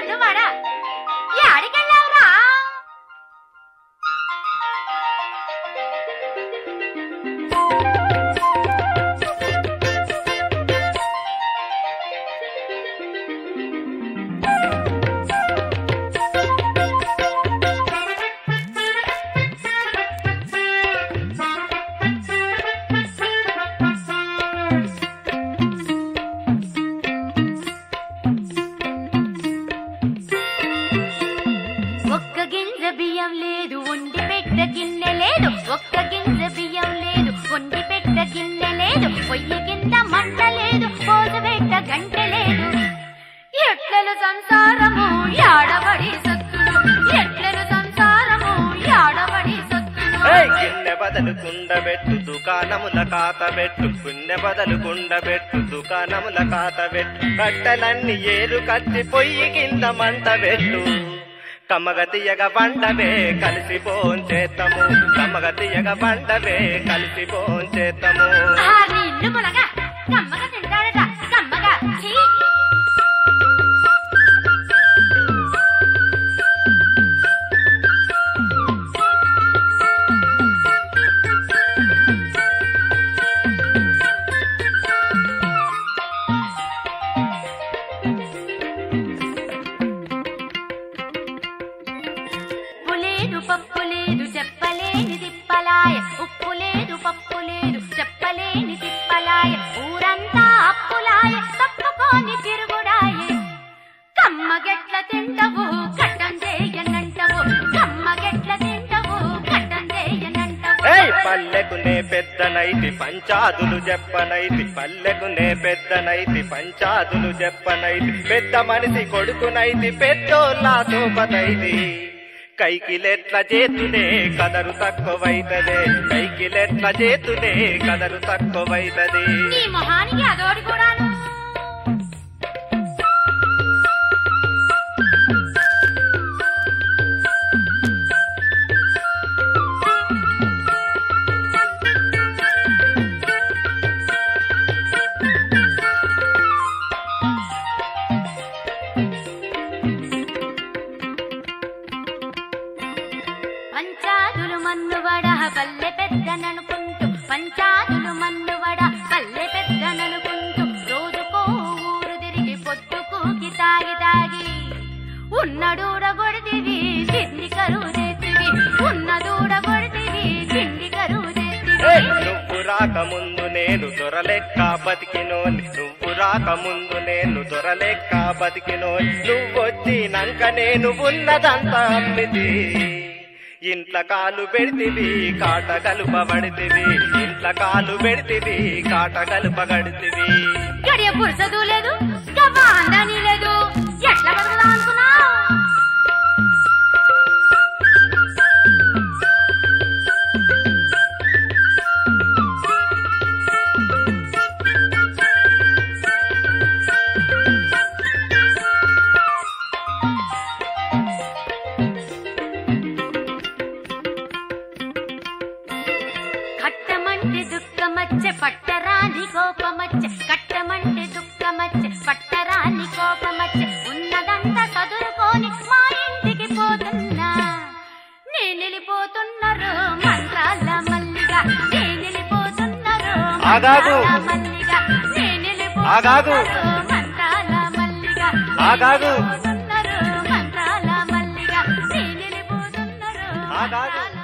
గొడ్డువాడా యాడికెళ్ళావురా ఒక్క గింజ బియ్యం లేదు వండి పెట్ట గిన్నె లేదు ఒక్క గింజ బియ్యం లేదు వండి పెట్ట గిన్నె లేదు పొయ్యి కింద మంట లేదు పోత పెట్ట గంట లేదు ఎట్లలు సంసారము యాడబడి సత్తులు ఎట్లలు సంసారము యాడబడి సత్తులు ఏయ్ గిన్నె బదలు కుండబెట్టు దుకాణముల కాత పెట్టు గున్నె బదలు కుండబెట్టు దుకాణముల కాత పెట్టు కట్టెలన్నీ ఏరు కత్తి పొయ్యి కింద మంట పెట్టు కమ్మగతియగ బండవే కలిసి చేతము కమ్మగతియగ బండవే కలిసి చేతము ఆ నీళ్లు మునగా కమ్మగా తింటాడట కమ్మగా ఛీ! ఉప్పు లేదు పప్పు లేదు చెప్పలేని తిప్పలాయ ఉప్పు లేదు పప్పు లేదు చెప్పలేని తిప్పలాయ ఊరంతా అప్పులాయ తప్పుకొని తిరుగుడాయే కమ్మగెట్ల తింటవు కట్టం చేయనంటవు కమ్మగెట్ల తింటవు కట్టం చేయనంటవు ఏయ్ పల్లెకునే పెద్దనైతి పంచాదులు చెప్పనైతి పల్లెకునే పెద్దనైతి పంచాదులు చెప్పనైతి పెద్ద మనిషి కొడుకునైతి పెద్దోళ్ళ సోపతైతి కైకిలెట్ల చేతునే కదరు తక్కువైతదే కైకిలెట్ల చేతునే కదరు తక్కువైతది నీ మొహానికి అదోడి కూడాను పంచాదులు మన్నువడ పల్లె పెద్దననుకుంటూ పంచాదులు మన్నువడ పల్లె పెద్దననుకుంటూ రోజుకో ఊరు తిరిగి పొద్దుకూకి తాగి తాగి ఉన్న దూడ కొడితివి తిండి కరువు చేతివి ఉన్న దూడ కొడితివి తిండి కరువు ఏయ్, చేతివి నువ్వు రాకముందు నేను దొరలెక్క బతికినోని నువ్వు రాకముందు నేను దొరలెక్క బతికినోని నువ్వొచ్చినాక నేను ఉన్నదంతా అమ్మిది ఇంట్ల కాలు పెడితివి కాట కలుపబడితివి ఇంట్ల కాలు పెడితివి కాట కలుపగడితివి గడియ పురుసదు లేదు గవ్వాందని లేదు ఎట్లా బతుకుదాం అనుకున్నావు కట్టమంటే దుఃఖమచ్చ పట్టరాని కోపమచ్చ కట్టమంటే దుఃఖమచ్చ పట్టరాని కోపమచ్చ ఉన్నదంతా చదువుకొని మా ఇంటికి పోతున్నా నేను వెళ్ళిపోతున్నారు మంత్రాల మల్లిగా నేను వెళ్ళిపోతున్నారు ఆగాగు. మంత్రాల మల్లిగా నేను ఆగాగు. వెళ్ళిపోతున్నారు మంత్రాల మల్లిగా ఆగాగు. నేను వెళ్ళిపోతున్నారు మంత్రాల మల్లిగా నేను వెళ్ళిపోతున్నారు ఆగాగు. మంత్రాల